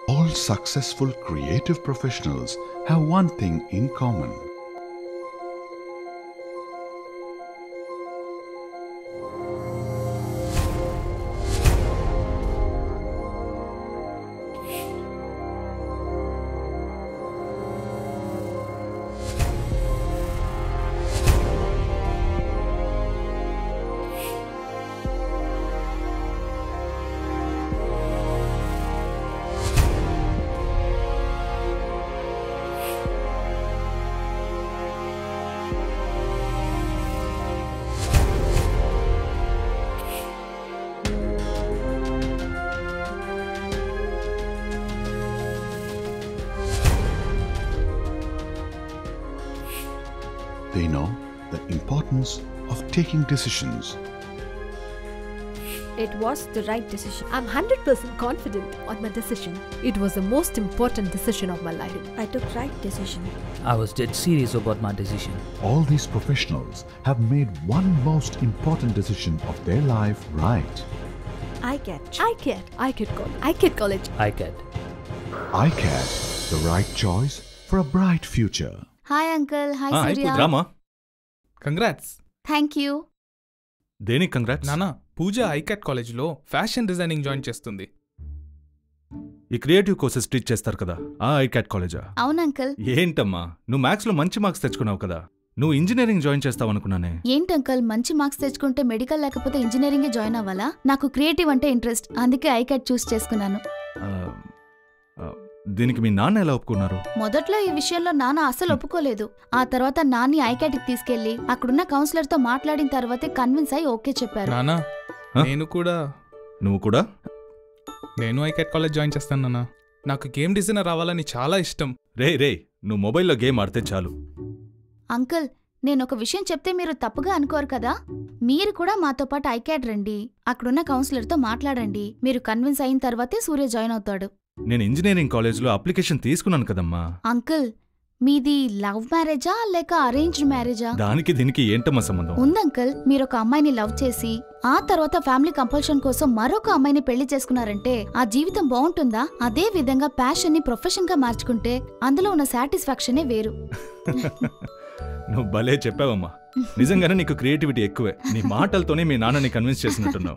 All successful creative professionals have one thing in common. They know the importance of taking decisions. It was the right decision. I'm 100% confident on my decision. It was the most important decision of my life. I took right decision. I was dead serious about my decision. All these professionals have made one most important decision of their life right. I get. ICAT, ICAT College, ICAT College. ICAT. ICAD, the right choice for a bright future. Hi uncle hi Surya Rama congrats thank you దేనికి congrats నానా Pooja iCAT కాలేజ్లో fashion designing join చేస్తుంది ఈ creative courses teach చేస్తారు కదా ఆ ICAT కాలేజా అవును అంకుల్ ఏంటమ్మా నువ్వు మ్యాథ్స్లో మంచి మార్క్స్ తెచ్చుకున్నావు కదా నువ్వు ఇంజనీరింగ్ జాయిన్ చేస్తావు అనుకున్నానే ఏంటి అంకుల్ మంచి మార్క్స్ తెచ్చుకుంటే మెడికల్ లేకపోతే ఇంజనీరింగ్ జాయిన్ అవ్వాలా నాకు క్రియేటివ్ అంటే ఇంట్రెస్ట్ అందుకే ఐకాట్ చూస్ చేసుకున్నాను ఆ, ఆ, దీనికి మీ నాన్న ఎలా ఒప్పుకున్నారు మొదట్లో ఈ విషయంలో నాన్న అస్సలు ఒప్పుకోలేదు ఆ తర్వాత నాన్ని ఐకాట్కి తీసుకెళ్లి అక్కడున్న కౌన్సిలర్ తో మాట్లాడిన తర్వాతే కన్విన్స్ అయి ఓకే చెప్పారు నానా హ? నేను కూడా నువ్వు కూడా నేను ఐకాట్ కాలేజ్ జాయిన్ చేస్తాను నానా నాకు గేమ్ డిజైనర్ రావాలని చాలా ఇష్టం రే రే నువ్వు మొబైల్లో గేమ్ ఆడితే చాలు అంకుల్ నేను ఒక విషయం చెప్తే మీరు తప్పుగా అనుకోరు కదా మీరు కూడా మాతో పాటు ఐకాట్ రండి అక్కడున్న కౌన్సిలర్ తో మాట్లాడండి మీరు కన్విన్స్ అయిన తర్వాతే సూర్య జాయిన్ అవుతాడు నేను ఇంజనీరింగ్ కాలేజ్లో అప్లికేషన్ తీసుకున్నాను కదమ్మా అంకుల్ మీది లవ్ మ్యారేజా లేక అరేంజ్డ్ మ్యారేజా దానికి దీనికి ఏంటమ్మా సంబంధం ఉంది అంకుల్ మీరు ఒక అమ్మాయిని లవ్ చేసి ఆ తర్వాత ఫ్యామిలీ కంపల్షన్ కోసం మరొక అమ్మాయిని పెళ్లి చేసుకున్నారంటే ఆ జీవితం బాగుంటుందా అదే విధంగా ప్యాషన్ ని ప్రొఫెషన్ గా మార్చుకుంటే అందులో ఉన్న సాటిస్ఫాక్షనే వేరు నువ్వు భలే చెప్పావమ్మా నిజంగానే నీకు క్రియేటివిటీ ఎక్కువే నీ మాటలతోనే మీ నాన్నని కన్విన్స్ చేసినట్టున్నావు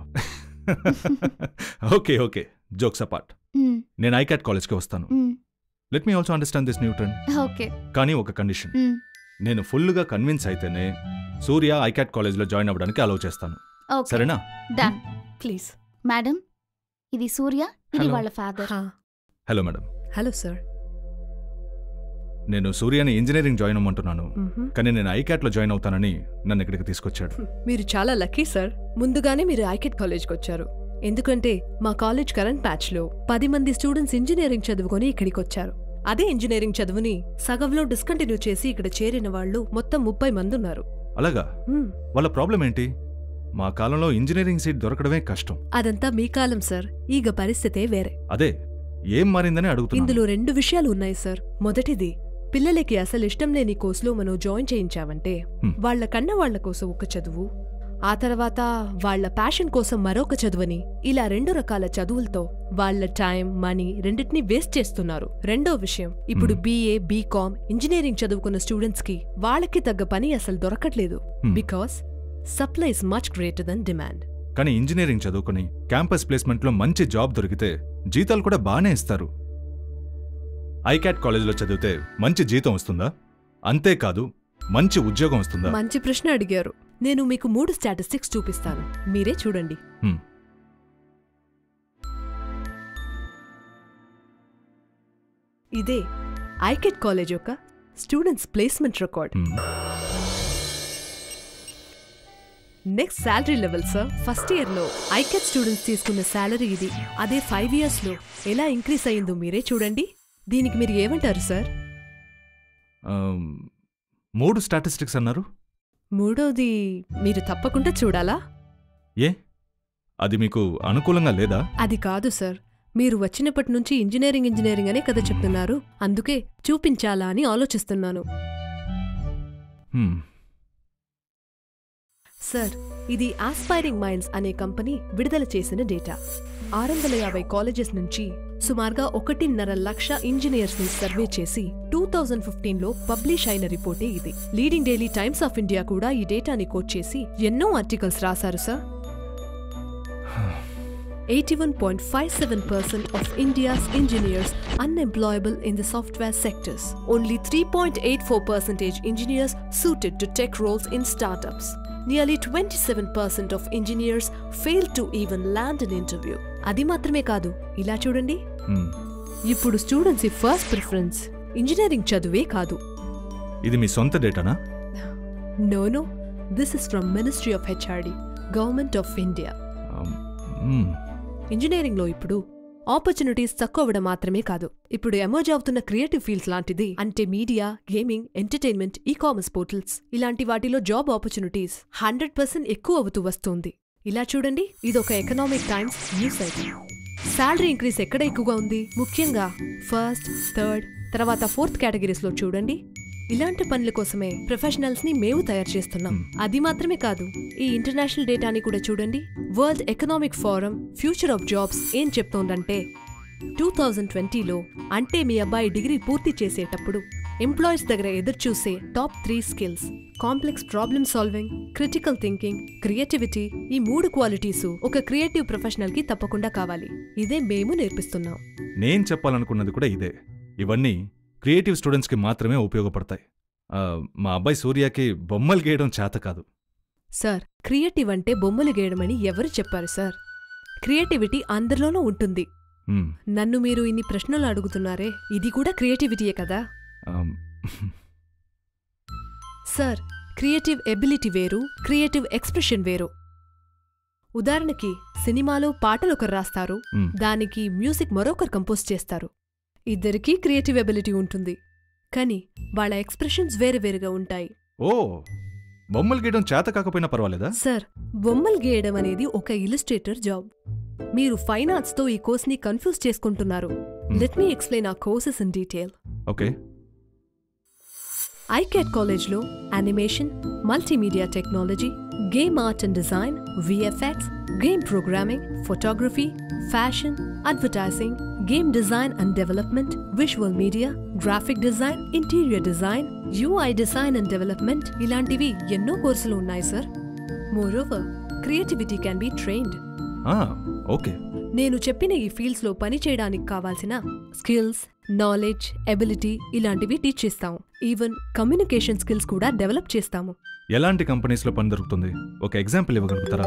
ఓకే ఓకే జోక్స్ అపార్ట్ మ్, నేను ఐకాట్ కాలేజ్కి వస్తాను మ్, let me also understand this new trend okay కానీ ఒక కండిషన్ మ్, నేను ఫుల్గా కన్విన్స్ అయితేనే సూర్య ఐకాట్ కాలేజ్లో జాయిన్ అవ్వడానికి అలౌ చేస్తాను ఓకే సరేనా డన్ Please. మేడం ఇది సూర్య ఇది Hello. వాళ్ళ father Ha. Hello madam Hello, sir. నేను సూర్యని ఇంజనీరింగ్ జాయిన్ అవ్వమంటున్నాను Mhm. కానీ నేను ఐకాట్లో జాయిన్ అవుతానని నన్ను ఇక్కడికి తీసుకొచ్చాడు మీరు చాలా లక్కీ సార్ ముందుగానే మీరు ఐకెట్ కాలేజ్కి వచ్చారు ఎందుకంటే మా కాలేజ్ కరెంట్ బ్యాచ్లో పది మంది స్టూడెంట్స్ ఇంజనీరింగ్ చదువుకొని ఇక్కడికి వచ్చారు అదే ఇంజనీరింగ్ చదువుని సగంలో డిస్కంటిన్యూ చేసి ఇక్కడ చేరిన వాళ్ళు మొత్తం ముప్పై మంది ఉన్నారు అలాగా మ్మ్. వాళ్ళ ప్రాబ్లం ఏంటి మా కాలంలో ఇంజనీరింగ్ సీట్ దొరకడమే కష్టం అదంతా మీ కాలం సార్ ఈగ పరిస్థితే వేరే అదే ఏం మారిందని అడుగుతున్నాను ఇందులో రెండు విషయాలు ఉన్నాయి సార్ మొదటిది పిల్లలకి అసలు ఇష్టం లేని కోర్సులో మనం జాయిన్ చేయించామంటే హ్మ్. వాళ్ళ కన్న వాళ్ళ కోసం ఒక చదువు ఆ తర్వాత వాళ్ళ ప్యాషన్ కోసం మరొక చదువని ఇలా రెండు రకాల చదువులతో వాళ్ళ టైం మనీ రెండింటినీ వేస్ట్ చేస్తున్నారు రెండో విషయం ఇప్పుడు హ్మ్. బీఏ బీకామ్ ఇంజనీరింగ్ చదువుకున్న స్టూడెంట్స్ కి వాళ్ళకి తగ్గ పని అసలు దొరకట్లేదు హ్మ్. Because supply is much greater than demand కానీ ఇంజనీరింగ్ చదువుకుని క్యాంపస్ ప్లేస్మెంట్లో మంచి జాబ్ దొరికితే జీతాలు కూడా బాగానే ఇస్తారు ఐకాట్ కాలేజీలో చదివితే మంచి జీతం వస్తుందా అంతేకాదు మంచి ఉద్యోగం వస్తుందా మంచి ప్రశ్న అడిగారు నేను మీకు మూడు స్టాటిస్టిక్స్ చూపిస్తాను మీరే చూడండి హ్మ్. ఇదే ఐకెట్ కాలేజ్ యొక్క స్టూడెంట్స్ ప్లేస్మెంట్ రికార్డ్ హ్మ్. Next salary level sir first year లో ఐకెట్ స్టూడెంట్స్ తీసుకున్న శాలరీ ఇది అదే ఫైవ్ ఇయర్స్ లో ఎలా ఇంక్రీస్ అయిందో మీరే చూడండి దీనికి మీరు ఏమంటారు సార్ ఆమ్, మూడు స్టాటిస్టిక్స్ అన్నారు మూడోది మీరు తప్పకుండా చూడాలా ఏ అది మీకు అనుకూలంగా లేదా అది కాదు సార్ మీరు వచ్చినప్పటి నుంచి ఇంజనీరింగ్ ఇంజనీరింగ్ అనే కదా చెప్తున్నారు అందుకే చూపించాలా అని ఆలోచిస్తున్నాను హ్మ్. సార్ ఇది ఆస్పైరింగ్ మైండ్స్ అనే కంపెనీ విడుదల చేసిన డేటా ఆరు వందల యాభై కాలేజెస్ నుంచి సుమారుగా ఒకటిన్నర లక్ష ఇంజనీర్స్ ని సర్వే చేసి టూ థౌజండ్ ఫిఫ్టీన్ లో పబ్లిష్ అయిన రిపోర్టే ఇది leading daily Times of India కూడా ఈ డేటాని కోట్ చేసి ఎన్నో ఆర్టికల్స్ రాశారు sir 81.57% of India's engineers unemployable in the software sectors. Only 3.84% engineers suited to tech roles in startups. Nearly 27% of engineers failed to even land an interview. అది మాత్రమే కాదు ఇలా చూడండి హ్మ్. ఇప్పుడు స్టూడెంట్స్ ఫస్ట్ ప్రిఫరెన్స్ ఇంజనీరింగ్ చదువే కాదు ఇది మీ సొంత డేటానా no no this is from Ministry of HRD Government of India um, hmm. ఇంజనీరింగ్లో ఇప్పుడు ఆపర్చునిటీస్ తక్కువ అవ్వడం మాత్రమే కాదు ఇప్పుడు ఎమర్జ్ అవుతున్న క్రియేటివ్ ఫీల్డ్స్ లాంటిది అంటే media gaming entertainment e commerce portals ఇలాంటి వాటిలో జాబ్ ఆపర్చునిటీస్ హండ్రెడ్ పర్సెంట్ ఎక్కువ అవుతూ వస్తోంది ఇలా చూడండి ఇదొక ఎకనామిక్ టైమ్స్ న్యూస్ అయితే శాలరీ ఇంక్రీస్ ఎక్కడ ఎక్కువగా ఉంది ముఖ్యంగా ఫస్ట్ థర్డ్ తర్వాత ఫోర్త్ కేటగిరీస్లో చూడండి ఇలాంటి పనుల కోసమే ప్రొఫెషనల్స్ ని మేము తయారు చేస్తున్నాం అది మాత్రమే కాదు ఈ ఇంటర్నేషనల్ డేటాని కూడా చూడండి World Economic Forum future of jobs ఏం చెప్తోందంటే టూ థౌజండ్ ట్వంటీలో అంటే మీ అబ్బాయి డిగ్రీ పూర్తి చేసేటప్పుడు ఎంప్లాయీస్ దగ్గర ఎదురుచూసే top three skills complex problem solving critical thinking creativity ఈ మూడు క్వాలిటీస్ ఒక క్రియేటివ్ ప్రొఫెషనల్ కి తప్పకుండా కావాలి ఇదే మేము నేర్పిస్తున్నాం నేను చెప్పాలనుకున్నది కూడా ఇదే ఇవన్నీ క్రియేటివ్ స్టూడెంట్స్కి మాత్రమే ఉపయోగపడతాయి ఆ, మా అబ్బాయి సూర్యకి బొమ్మలు గీయడం చేత కాదు సార్ క్రియేటివ్ అంటే బొమ్మలు గీయడమని ఎవరు చెప్పారు సార్ క్రియేటివిటీ అందరిలోనూ ఉంటుంది హ్మ్. నన్ను మీరు ఇన్ని ప్రశ్నలు అడుగుతున్నారే ఇది కూడా క్రియేటివిటీయే కదా ఆమ్, సార్ క్రియేటివ్ ఎబిలిటీ వేరు క్రియేటివ్ ఎక్స్ప్రెషన్ వేరు ఉదాహరణకి సినిమాలో పాటలు ఒకరు రాస్తారు హ్మ్. దానికి మ్యూజిక్ మరొకరు కంపోజ్ చేస్తారు ఇద్దరికీ క్రియేటివ్ ఎబిలిటీ ఉంటుంది కానీ వాళ్ళ ఎక్స్ప్రెషన్స్ వేరు వేరుగా ఉంటాయి ఓ బొమ్మలు గీయడం చేత కాకపోయినా పర్వాలేదా సార్ బొమ్మలు గీయడం అనేది ఒక ఇలిస్ట్రేటర్ జాబ్ మీరు ఫైన్ ఆర్ట్స్తో ఈ కోర్స్ని కన్ఫ్యూజ్ చేసుకుంటున్నారు లెట్ మీ ఎక్స్ప్లెయిన్ ఆ courses in detail okay iCAT కాలేజ్లో animation multimedia technology game art and design VFX game programming photography fashion advertising game design and development visual media graphic design interior design UI design and development ఇలాంటివి ఎన్నో కోర్సులు ఉన్నాయి సార్ moreover creativity can be trained ఆ, okay నేను చెప్పిన ఈ ఫీల్డ్స్లో పని చేయడానికి కావాల్సిన స్కిల్స్ నాలెడ్జ్ ఎబిలిటీ ఇలాంటివి టీచ్ చేస్తాము ఈవెన్ కమ్యూనికేషన్ స్కిల్స్ కూడా డెవలప్ చేస్తాము ఎలాంటి కంపెనీస్లో పని దొరుకుతుంది ఒక ఎగ్జాంపుల్ ఇవ్వగలుగుతారా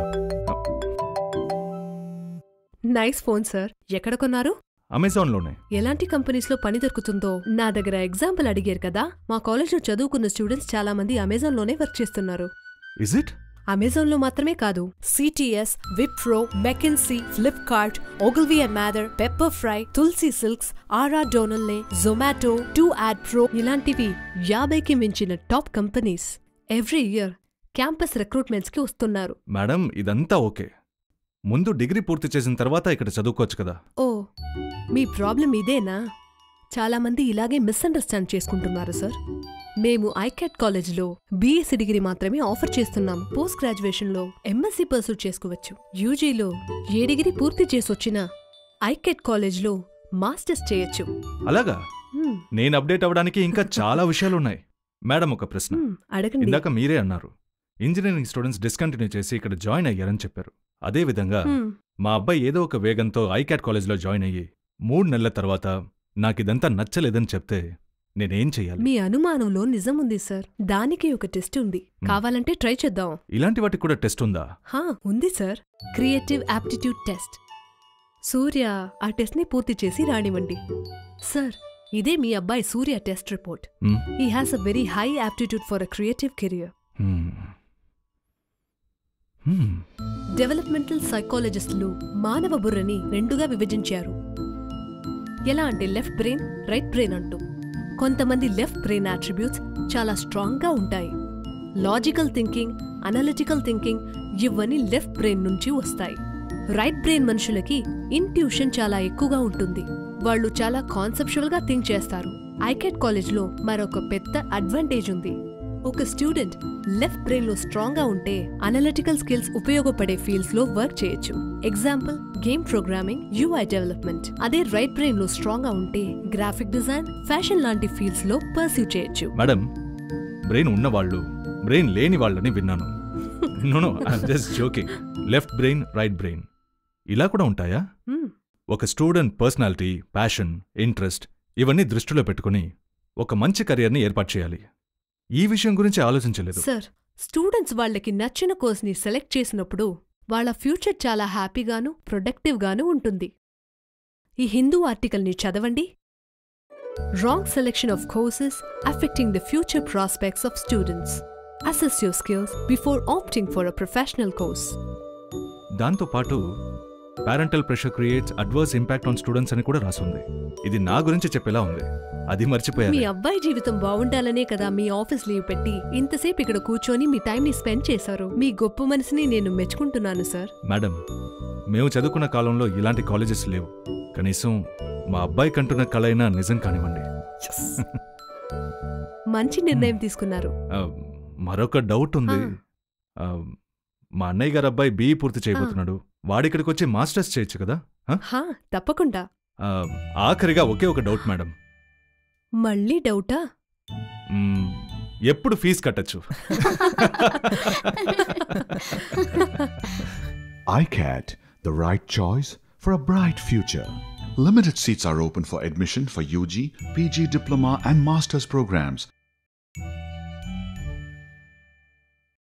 నైస్ ఫోన్ సార్ ఎక్కడ కొన్నారు అమెజాన్లోనే ఎలాంటి కంపెనీస్లో పని దొరుకుతుందో నా దగ్గర ఎగ్జాంపుల్ అడిగారు కదా మా కాలేజ్లో చదువుకున్న స్టూడెంట్స్ చాలా మంది అమెజాన్లోనే వర్క్ చేస్తున్నారు ఇజ్ ఇట్ అమెజాన్లో మాత్రమే కాదు CTS Wipro McKinsey Flipkart Ogilvy and Mather Pepperfry Tulsi silks ఆరా డోనల్నే జొమాటో టూ యాడ్ ప్రో ఇలాంటివి యాభైకి మించిన top companies every year campus recruitments కి వస్తున్నారు మేడం ఇదంతా ఓకే ముందు డిగ్రీ పూర్తి చేసిన తర్వాత ఇక్కడ చదువుకోవచ్చు కదా ఓ మీ ప్రాబ్లం ఇదేనా చాలా మంది ఇలాగే మిస్అండర్స్టాండ్ చేసుకుంటున్నారు సార్ మేము ఐకాట్ కాలేజ్లో బీఎస్సీ డిగ్రీ మాత్రమే ఆఫర్ చేస్తున్నాం పోస్ట్ గ్రాడ్యుయేషన్లో ఎంఎస్సీ పర్సూ చేసుకోవచ్చు యూజీలో ఏ డిగ్రీ పూర్తి చేసొచ్చినా ఐకాట్ కాలేజ్లో మాస్టర్స్ చేయొచ్చు అలాగా హ్మ్, నేను అప్డేట్ అవ్వడానికి ఇంకా చాలా విషయాలున్నాయి మేడం ఒక ప్రశ్న హ్మ్, అడగండి ఇందాక మీరే అన్నారు ఇంజనీరింగ్ స్టూడెంట్స్ డిస్కంటిన్యూ చేసి ఇక్కడ జాయిన్ అయ్యారని చెప్పారు అదే విధంగా హ్మ్, మా అబ్బాయి ఏదో ఒక వేగంతో ఐకాట్ కాలేజ్లో జాయిన్ అయ్యి మూడు నెలల తర్వాత నాకిదంతా నచ్చలేదని చెప్తే నేనేం చెయ్యాలి మీ అనుమానంలో నిజం ఉంది సార్ దానికి ఒక టెస్ట్ ఉంది కావాలంటే ట్రై చేద్దాం ఇలాంటి వాటికి కూడా టెస్ట్ ఉందా హా ఉంది sir creative aptitude test Surya ఆ టెస్ట్ని పూర్తి చేసి రానివ్వండి సార్ ఇదే మీ అబ్బాయి Surya test report hmm? He has a very high aptitude for a creative career hmm. Hmm. Developmental సైకాలజిస్టులు మానవ బుర్రని రెండుగా విభజించారు ఎలా అంటే లెఫ్ట్ బ్రెయిన్ రైట్ బ్రెయిన్ అంటూ కొంతమంది లెఫ్ట్ బ్రెయిన్ అట్రిబ్యూట్స్ చాలా స్ట్రాంగ్గా ఉంటాయి లాజికల్ థింకింగ్ అనలిటికల్ థింకింగ్ ఇవన్నీ లెఫ్ట్ బ్రెయిన్ నుంచి వస్తాయి రైట్ బ్రెయిన్ మనుషులకి ఇంట్యూషన్ చాలా ఎక్కువగా ఉంటుంది వాళ్ళు చాలా కాన్సెప్చువల్ గా థింక్ చేస్తారు ఐకెట్ కాలేజ్లో మరొక పెద్ద అడ్వాంటేజ్ ఉంది ఒక స్టూడెంట్ లెఫ్ట్ బ్రెయిన్ లో స్ట్రాంగ్ గా ఉంటే అనలిటికల్ స్కిల్స్ ఉపయోగపడే ఫీల్డ్స్ లో వర్క్ చేయొచ్చు example game programming UI development అదే రైట్ బ్రెయిన్ లో స్ట్రాంగ్ గా ఉంటే గ్రాఫిక్ డిజైన్ ఫ్యాషన్ లాంటి ఫీల్డ్స్ లో పర్సీవ్ చేయొచ్చు మేడం బ్రెయిన్ ఉన్నవాళ్ళు బ్రెయిన్ లేని వాళ్ళని విన్నాను no just joking left brain right brain ఇలా కూడా ఉంటాయా Hmm. ఒక స్టూడెంట్ పర్సనాలిటీ ప్యాషన్ ఇంట్రెస్ట్ ఇవన్నీ దృష్టిలో పెట్టుకుని ఒక మంచి కెరియర్ని ఏర్పాటు చేయాలి ఈ విషయం గురించి ఆలోచించలేదు సార్ స్టూడెంట్స్ వాళ్ళకి నచ్చిన కోర్స్ ని సెలెక్ట్ చేసినప్పుడు వాళ్ళ ఫ్యూచర్ చాలా హ్యాపీగాను ప్రొడక్టివ్ గాను ఉంటుంది ఈ హిందూ ఆర్టికల్ని చదవండి wrong selection of courses affecting the future prospects of students assess your skills before opting for a professional course దాంతో పాటు parental pressure creates adverse impact on students అని కూడా రాసుంది ఇది నా గురించి చెప్పేలా ఉంది అది మీ మర్చిపోయాను అబ్బాయి జీవితం బాగుండాలనే కదా మీ ఆఫీస్ లీవ్ పెట్టి ఇంతసేపు ఇక్కడ కూర్చొని మీ టైంని స్పెండ్ చేశారు మీ గొప్ప మనసుని నేను మెచ్చుకుంటున్నాను సార్ మేడం మేము చదువుకున్న కాలంలో ఇలాంటి కాలేజెస్ లేవు కనీసం మా అబ్బాయి కంటున్న కళ అయినా నిజం కానివ్వండి మంచి నిర్ణయం తీసుకున్నారు ఆ, మరొక డౌట్ ఉంది ఆ. ఆ, మా అన్నయ్య గారు అబ్బాయి బీఈ పూర్తి చేయబోతున్నాడు వాడిక్కడికి వచ్చి మాస్టర్స్ చేయొచ్చు కదా ఆ? హా తప్పకుండా ఆ, ఆఖరిగా ఒకే ఒక డౌట్ మేడం మళ్ళీ డౌటా మ్మ్, ఎప్పుడు ఫీజు కట్టచ్చు ICAT, the right choice for a bright future. Limited seats are open for admission for UG, PG diploma, and master's programs